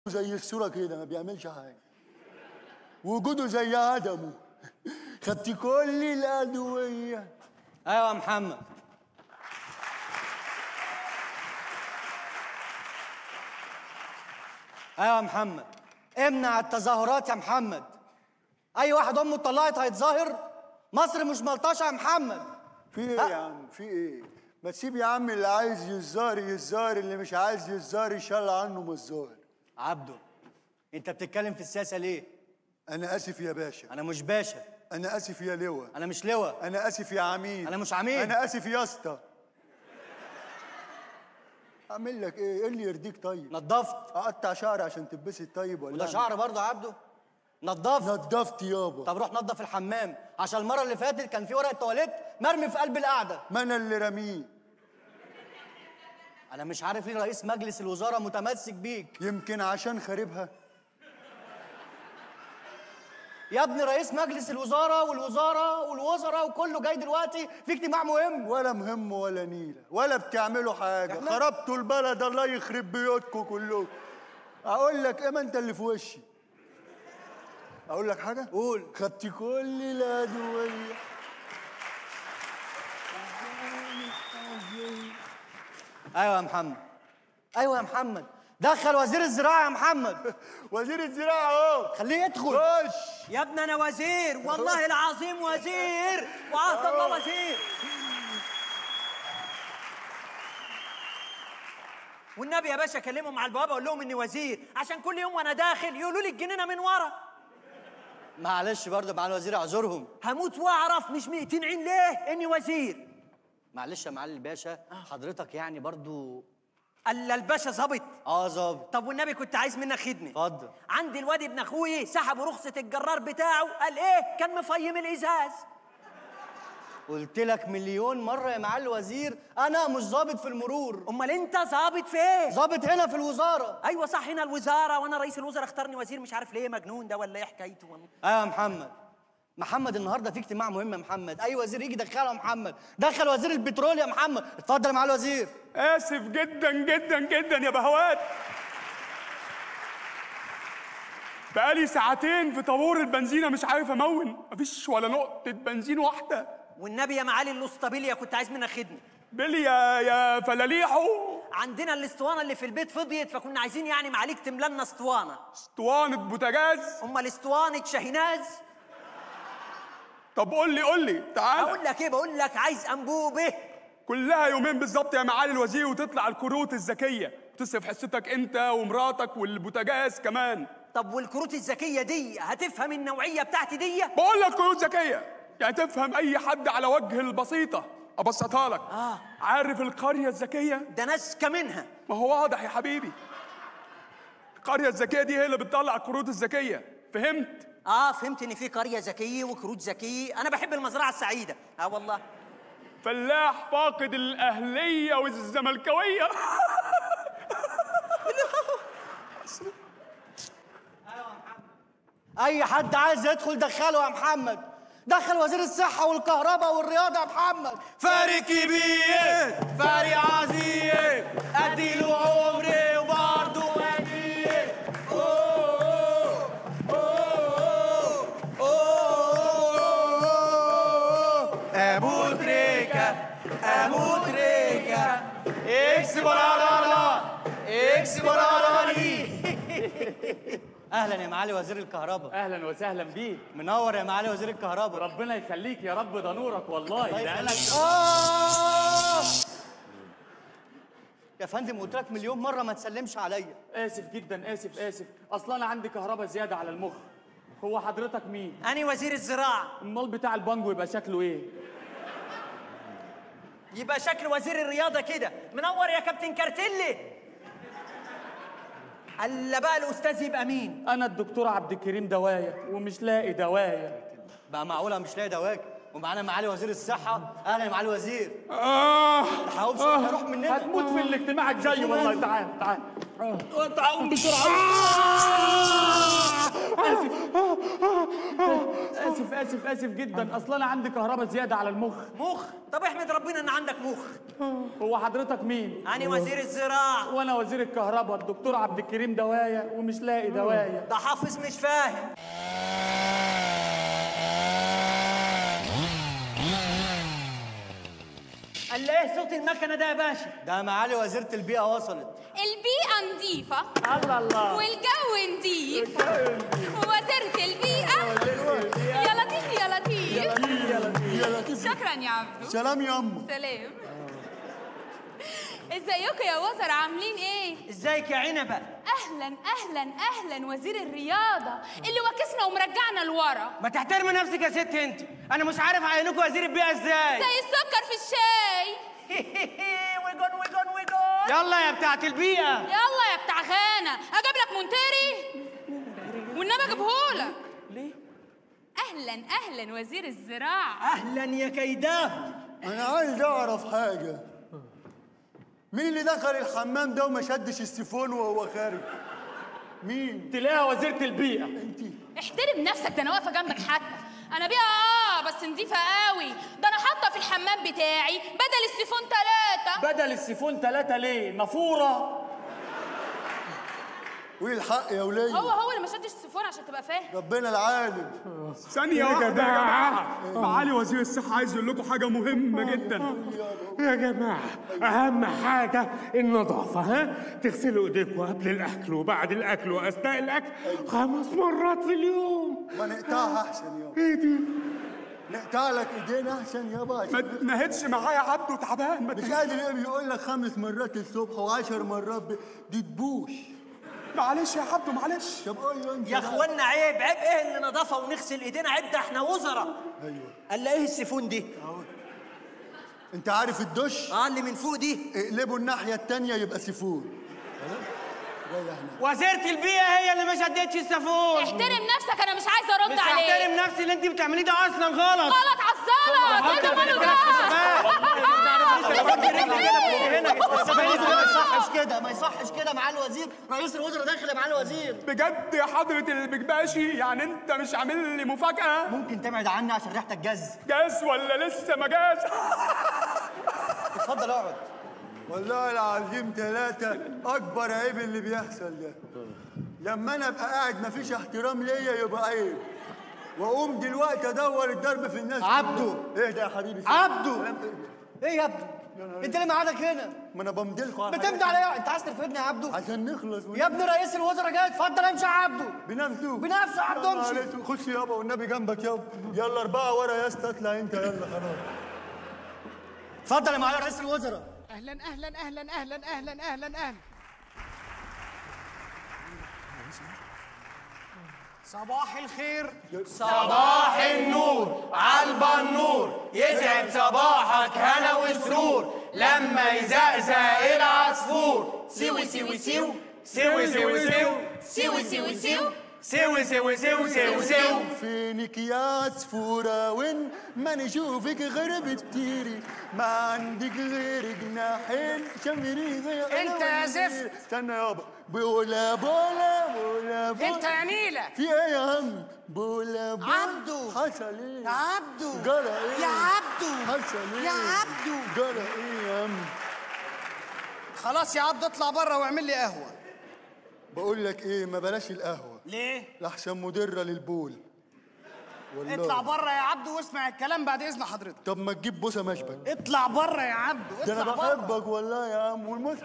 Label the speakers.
Speaker 1: زي الصورة كده ما بيعملش حاجة وجوده زي عدمه خدت كل الأدوية
Speaker 2: ايوه يا محمد ايوه يا محمد امنع التظاهرات يا محمد اي واحد امه اتطلقت هيتظاهر مصر مش ملطشه يا محمد
Speaker 1: في ايه يا عم في ايه ما تسيب يا عم اللي عايز يزار يزار اللي مش عايز يزار يشال عنه من الزهر
Speaker 2: عبده انت بتتكلم في السياسه ليه
Speaker 1: انا اسف يا باشا
Speaker 2: انا مش باشا
Speaker 1: انا اسف يا لواء
Speaker 2: انا مش لواء
Speaker 1: انا اسف يا عميد
Speaker 2: انا مش عميد
Speaker 1: انا اسف يا اسطى اعمل لك ايه ايه اللي يرضيك طيب
Speaker 2: نضفت
Speaker 1: اقطع شعري عشان تتبسط طيب ولا
Speaker 2: وده
Speaker 1: أعمل-
Speaker 2: شعر برضه يا عبده نضفت
Speaker 1: نضفت يابا
Speaker 2: طب روح نضف الحمام عشان المره اللي فاتت كان في ورقه تواليت مرمي في قلب القعده
Speaker 1: ما انا اللي رميه
Speaker 2: انا مش عارف ليه رئيس مجلس الوزراء متمسك بيك
Speaker 1: يمكن عشان خاربها
Speaker 2: يا ابني رئيس مجلس الوزراء والوزاره والوزراء وكله جاي دلوقتي في اجتماع مهم
Speaker 1: ولا مهم ولا نيله ولا بتعملوا حاجه
Speaker 2: إحنا-
Speaker 1: خربتوا البلد الله يخرب بيوتكم كلكم اقول لك ايه ما انت اللي في وشي اقول لك حاجه
Speaker 2: قول
Speaker 1: خدت كل الادويه
Speaker 2: ايوه يا محمد ايوه يا محمد دخل وزير الزراعه يا محمد
Speaker 1: وزير الزراعه اهو
Speaker 2: خليه يدخل
Speaker 1: خش
Speaker 3: يا ابني انا وزير والله العظيم وزير وعهد الله وزير والنبي يا باشا كلمهم على البوابه اقول لهم اني وزير عشان كل يوم وانا داخل يقولوا لي الجنينه من ورا
Speaker 2: معلش برضه مع الوزير اعذرهم
Speaker 3: هموت واعرف مش ميتين عين ليه اني وزير
Speaker 2: معلش يا معالي الباشا حضرتك يعني برضه
Speaker 3: الا الباشا ظابط
Speaker 2: اه ظابط
Speaker 3: طب والنبي كنت عايز منك خدمه
Speaker 2: اتفضل
Speaker 3: عندي الواد ابن اخوي سحبوا رخصه الجرار بتاعه قال ايه كان مفيم الازاز
Speaker 2: قلت لك مليون مره يا معالي الوزير انا مش ظابط في المرور
Speaker 3: امال انت ظابط في ايه
Speaker 2: ظابط هنا في الوزاره
Speaker 3: ايوه صح هنا الوزاره وانا رئيس الوزراء اختارني وزير مش عارف ليه مجنون ده ولا ايه حكايته والله.
Speaker 2: ايوه يا محمد محمد النهارده في اجتماع مهم يا محمد اي وزير يجي دخله يا محمد دخل وزير البترول يا محمد اتفضل يا معالي الوزير
Speaker 4: آسف جدا جدا جدا يا بهوات بقالي ساعتين في طابور البنزينة مش عارف أمون مفيش ولا نقطة بنزين واحدة
Speaker 3: والنبي يا معالي الاسطبيليا كنت عايز منك خدمه
Speaker 4: بيلي يا يا فلاليحو
Speaker 3: عندنا الاسطوانه اللي في البيت فضيت فكنا عايزين يعني معاليك تملى لنا اسطوانه
Speaker 4: اسطوانة بوتاجاز
Speaker 3: امال اسطوانه شاهيناز
Speaker 4: طب قول لي قول لي تعالى
Speaker 3: اقول لك ايه بقول لك عايز انبوبه
Speaker 4: كلها يومين بالظبط يا معالي الوزير وتطلع الكروت الذكية تصرف حصتك أنت ومراتك والبوتاجاز كمان
Speaker 3: طب والكروت الذكيه دي هتفهم النوعيه بتاعتي دي
Speaker 4: بقول لك كروت ذكية يعني تفهم أي حد على وجه البسيطة أبسطها لك
Speaker 3: آه.
Speaker 4: عارف القرية الذكية
Speaker 3: ده ناسكه منها
Speaker 4: ما هو واضح يا حبيبي القرية الذكية دي هي اللي بتطلع الكروت الذكية فهمت؟
Speaker 3: اه فهمت ان في قريه ذكيه وكروت ذكيه انا بحب المزرعه السعيده اه والله
Speaker 4: فلاح فاقد الأهلية والزملكاوية
Speaker 2: اي حد عايز يدخل دخله يا محمد دخل وزير الصحه والكهرباء والرياضه يا محمد
Speaker 5: فرق كبير فرق عظيم اديله عمري وبرضه قدير أوه، أوه، أوه، ابو تريكه ابو تريكه اكس برارالا اكس برارالي
Speaker 2: اهلا يا معالي وزير الكهرباء
Speaker 6: اهلا وسهلا بيك
Speaker 2: منور يا معالي وزير الكهرباء
Speaker 6: ربنا يخليك يا رب ده نورك والله
Speaker 2: الله
Speaker 6: ده أنا
Speaker 2: يخليك. آه! يا فندم قلت لك مليون مره ما تسلمش عليا
Speaker 6: اسف جدا اسف اسف اصلا انا عندي كهرباء زياده على المخ هو حضرتك مين
Speaker 3: انا وزير الزراعه
Speaker 6: المال بتاع البانجو يبقى شكله ايه
Speaker 3: يبقى شكل وزير الرياضه كده منور يا كابتن كارتيلي الا بقى الاستاذ يبقى مين
Speaker 6: انا الدكتور عبد الكريم دوايه ومش لاقي دوايه
Speaker 2: بقى معقوله مش لاقي دواك ومعانا معالي وزير الصحه اهلا يا معالي الوزير
Speaker 4: آه
Speaker 2: حاول بسرعه هروح مننا
Speaker 6: هتموت في الاجتماع الجاي والله تعال تعال تعال بسرعه اسف اسف اسف اسف جدا اصلا انا عندي كهرباء زياده على المخ
Speaker 3: مخ طب احمد احمد ربنا ان عندك مخ
Speaker 6: هو حضرتك مين
Speaker 3: انا وزير الزراعه
Speaker 6: وانا وزير الكهرباء الدكتور عبد الكريم دوايا ومش لاقي دوايا
Speaker 3: ده حافظ مش فاهم قال ايه صوت المكنه ده يا باشا
Speaker 2: ده معالي وزيرة البيئة وصلت
Speaker 7: البيئة نظيفة
Speaker 6: الله الله
Speaker 7: والجو نضيف ووزارة البيئة يا لطيف يا لطيف
Speaker 1: يا لطيف
Speaker 7: شكرا يا عبدو
Speaker 1: سلام يا أم
Speaker 7: سلام ازيكم يا وزراء عاملين ايه؟
Speaker 3: ازيك يا عنبه
Speaker 7: اهلا اهلا اهلا وزير الرياضة اللي واكسنا ومرجعنا لورا
Speaker 3: ما تحترمي نفسك يا ست انت انا مش عارف اعينكم وزير البيئه ازاي
Speaker 7: زي السكر في الشاي
Speaker 3: ويجون ويجون ويجون
Speaker 5: يلا يا بتاعت البيئة
Speaker 7: يلا يا بتاع غانا اجيب لك مونتيري والنبي اجيبهولك
Speaker 3: ليه
Speaker 7: اهلا اهلا وزير الزراعة
Speaker 3: اهلا يا كيداه
Speaker 1: أنا عايز أعرف حاجة مين اللي دخل الحمام ده وما شدش السيفون وهو خارج؟ مين؟
Speaker 6: تلاقيها وزيرة البيئة
Speaker 1: أنت
Speaker 7: احترم نفسك ده انا واقفه جنبك حتى انا بيها اه بس نضيفه قوي ده انا حاطه في الحمام بتاعي بدل السيفون ثلاثة
Speaker 6: بدل السيفون ثلاثة ليه نافورة
Speaker 1: والحق يا ولية
Speaker 7: هو هو اللي ما شدش السيفون عشان تبقى فاهم
Speaker 1: ربنا العالم
Speaker 4: ثانية واحدة يا جماعة معالي وزير الصحة عايز يقول لكم حاجة مهمة جدا
Speaker 8: يا جماعة أهم حاجة النظافة ها تغسلوا إيديكم قبل الأكل وبعد الأكل وأثناء الأكل خمس مرات في اليوم
Speaker 1: ما نقطعها أحسن يابا
Speaker 8: إيه دي؟
Speaker 1: نقطع لك إيدينا أحسن يابا
Speaker 4: ما
Speaker 1: عشان
Speaker 4: تنهدش معايا عبده تعبان ما
Speaker 1: مش
Speaker 4: تنهدش.
Speaker 1: قادر يقول- يقول لك خمس مرات الصبح وعشر مرات ب... دي تبوش
Speaker 4: معلش يا عبده معلش
Speaker 1: طب قول له انت
Speaker 3: يا
Speaker 1: بقى.
Speaker 3: اخوانا عيب عيب ايه اللي نظافه ونغسل ايدينا عيب ده احنا وزراء
Speaker 1: ايوه
Speaker 3: قال ايه السيفون دي
Speaker 1: انت عارف الدش
Speaker 3: اه اللي من فوق دي
Speaker 1: اقلبه الناحيه التانية يبقى سيفون خلاص ريحنا
Speaker 5: وزيرة البيئة هي اللي ما شدتش السافون
Speaker 7: احترم نفسك انا مش عايزه ارد
Speaker 5: مش
Speaker 7: عليك
Speaker 5: هحترم نفسي اللي انت بتعمليه ده اصلا غلط
Speaker 7: غلط عالزلط ايه ده ماله
Speaker 2: ما يصحش كده ما يصحش كده مع الوزير رئيس الوزراء داخل يا معالي الوزير
Speaker 4: بجد يا حضرة المكباشي يعني انت مش عامل لي مفاجأة
Speaker 2: ممكن تبعد عني عشان ريحتك جز
Speaker 4: جاز ولا لسه ما جاز
Speaker 2: اتفضل اقعد
Speaker 1: والله العظيم ثلاثة أكبر عيب اللي بيحصل ده لما أنا أبقى قاعد مفيش احترام ليا يبقى عيب وأقوم دلوقتي أدور الضرب في الناس
Speaker 2: عبده.
Speaker 1: إيه ده يا حبيبي
Speaker 2: عبده ايه يا ابني انت ليه ميعادك هنا
Speaker 1: ما أنا بمضيلكوا على
Speaker 2: بتمضي عليا انت عايز ترفدني يا عبده
Speaker 1: عشان نخلص
Speaker 2: يا ابني رئيس الوزراء جاي اتفضل امشي يا عبده
Speaker 1: بنفسه
Speaker 2: بنفسه يا عبده امشي
Speaker 1: خش يابا والنبي جنبك يابا يلا أربعة ورا يا اسطى اطلع أنت يلا خلاص
Speaker 2: اتفضل يا معالي رئيس الوزراء
Speaker 9: اهلا اهلا اهلا اهلا اهلا اهلا اهلا صباح الخير
Speaker 5: صباح النور عالبا النور يسعد صباحك هنا وسرور لما يزقزق العصفور سوي سوي سيو سوي سوي سيو
Speaker 7: سيوي سيوي سيو
Speaker 5: سوي سوي سيو سيو سيو
Speaker 1: فينك يا عصفورة وين ما نشوفك غير بتطيري ما عندك غير جناحين شمري غير
Speaker 9: انت يا زفت.
Speaker 1: استنى يابا بولا بولا بولا بولا
Speaker 9: انت يا نيلة
Speaker 1: في ايه يا عم بولا بولا
Speaker 9: عبده.
Speaker 1: حصل ايه
Speaker 9: يا عبده
Speaker 1: جرى ايه
Speaker 9: يا عبده
Speaker 1: حصل ايه
Speaker 9: يا عبده
Speaker 1: جرى ايه يا عم
Speaker 9: خلاص يا عبده اطلع بره واعمل لي قهوة
Speaker 1: بقول لك ايه ما بلاش القهوة
Speaker 9: ليه؟
Speaker 1: لحسن مدرة للبول والله
Speaker 9: اطلع بره يا عبده واسمع الكلام بعد اذن حضرتك
Speaker 1: طب ما تجيب بوسة مشبك
Speaker 9: اطلع بره يا عبده
Speaker 1: ده انا
Speaker 9: اطلع بره
Speaker 1: بحبك والله يا عم والمس